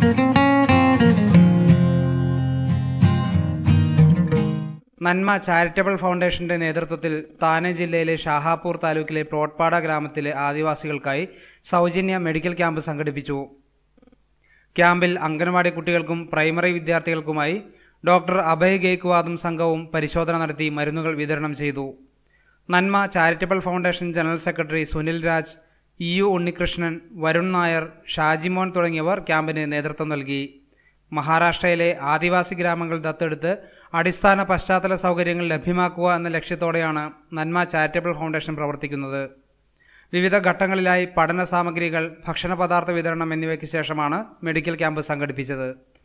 നന്മ ചാരിറ്റബിൾ ഫൗണ്ടേഷന്റെ നേതൃത്വത്തിൽ താനെ ജില്ലയിലെ ഷാഹാപൂർ താലൂക്കിലെ പ്രോട്ട്പാട ഗ്രാമത്തിലെ ആദിവാസികൾക്കായി സൗജന്യ മെഡിക്കൽ ക്യാമ്പ് സംഘടിപ്പിച്ചു ക്യാമ്പിൽ അംഗനവാടി കുട്ടികൾക്കും പ്രൈമറി വിദ്യാർത്ഥികൾക്കുമായി ഡോക്ടർ അഭയ് ഗേക്വാദും സംഘവും പരിശോധന നടത്തി മരുന്നുകൾ വിതരണം ചെയ്തു Nanma charitable foundation general secretary Sunil Raj E U Unnikrishnan Varun Nair Shajimon തുടങ്ങിയവർ ക്യാമ്പിന് നേതൃത്വം നൽകി മഹാരാഷ്ട്രയിലെ ആദിവാസി ഗ്രാമങ്ങൾ ദത്തെടുത്ത് അടിസ്ഥാന പശ്ചാത്തല സൗകര്യങ്ങൾ ലഭ്യമാക്കുക എന്ന ലക്ഷ്യത്തോടെയാണ് നന്മ ചാരിറ്റബിൾ ഫൗണ്ടേഷൻ പ്രവർത്തിക്കുന്നത് വിവിധ ഘട്ടങ്ങളിലായി പഠന സാമഗ്രികൾ ഭക്ഷണ പദാർത്ഥ വിതരണം എന്നിവയ്ക്ക് ശേഷമാണ് മെഡിക്കൽ ക്യാമ്പ് സംഘടിപ്പിച്ചത്